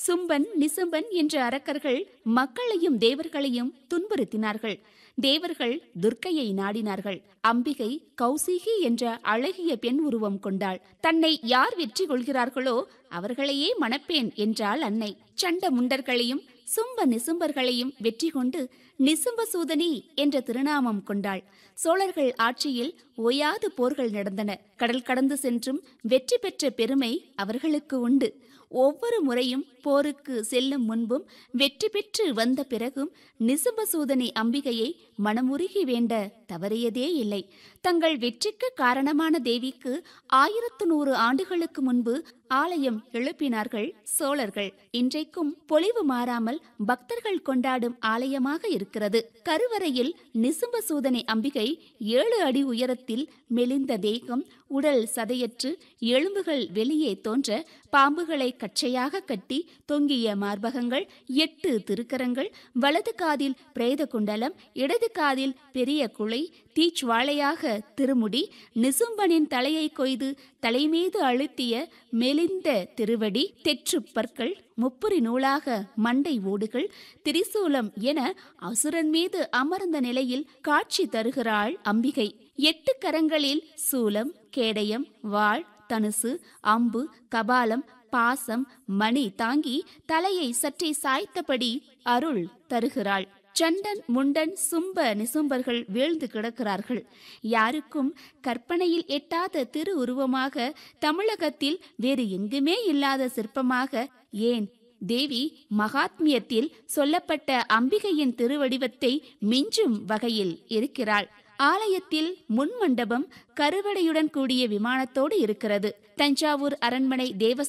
சும்பன் நிசும்பன் என்ற அரக்கர்கள் மக்களையும் தேவர்களையும் துன்புறுத்தினார்கள் தேவர்கள் துர்க்கையை நாடினார்கள் அம்பிகை கௌசிகி என்ற அழகிய பெண் உருவம் கொண்டாள் தன்னை யார் வெற்றி கொள்கிறார்களோ அவர்களையே மணப்பேன் என்றாள் அன்னை சண்ட முண்டர்களையும் சும்ப நிசும்பர்களையும் வெற்றி கொண்டு நிசும்பசூதனி என்ற திருநாமம் கொண்டாள் சோழர்கள் ஆட்சியில் ஓயாது போர்கள் நடந்தன கடல் கடந்து சென்றும் வெற்றி பெற்ற பெருமை அவர்களுக்கு உண்டு ஒவ்வொரு முறையும் போருக்கு செல்லும் முன்பும் வெற்றி பெற்று வந்த பிறகும் நிசும்பசூதனி அம்பிகையை மனமுருகி வேண்ட தவறியதே இல்லை தங்கள் வெற்றிக்கு காரணமான தேவிக்கு ஆயிரத்து நூறு ஆண்டுகளுக்கு முன்பு ஆலயம் எழுப்பினார்கள் சோழர்கள் இன்றைக்கும் பொலிவு மாறாமல் பக்தர்கள் கொண்டாடும் ஆலயமாக இருக்கிறது கருவறையில் நிசும்பசூதனை அம்பிகை ஏழு அடி உயரத்தில் மெலிந்த தேகம் உடல் சதையற்று எலும்புகள் வெளியே தோன்ற பாம்புகளை கச்சையாக கட்டி தொங்கிய மார்பகங்கள் எட்டு திருக்கரங்கள் வலது காதில் பிரேத குண்டலம் இடது காதில் பெரிய குலை தீச்சுவாளையாக திருமுடி நிசும்பனின் தலையை கொய்து தலைமீது அழுத்திய மெலிந்த திருவடி தெற்றுப் பற்கள் முப்புரி நூலாக மண்டை ஓடுகள் திரிசூலம் என அசுரன் மீது அமர்ந்த நிலையில் காட்சி தருகிறாள் அம்பிகை எட்டு கரங்களில் சூலம் கேடயம் வாள் தனுசு அம்பு கபாலம் பாசம் மணி தாங்கி தலையை சற்றே சாய்த்தபடி அருள் தருகிறாள் சண்டன் முண்டன் சும்ப நிசும்பர்கள் வீழ்ந்து கிடக்கிறார்கள் யாருக்கும் கற்பனையில் எட்டாத திரு உருவமாக தமிழகத்தில் வேறு எங்குமே இல்லாத சிற்பமாக ஏன் தேவி மகாத்மியத்தில் சொல்லப்பட்ட அம்பிகையின் திருவடிவத்தை மிஞ்சும் வகையில் இருக்கிறாள் ஆலயத்தில் முன் மண்டபம் கருவடையுடன் கூடிய விமானத்தோடு இருக்கிறது தஞ்சாவூர் அரண்மனை தேவ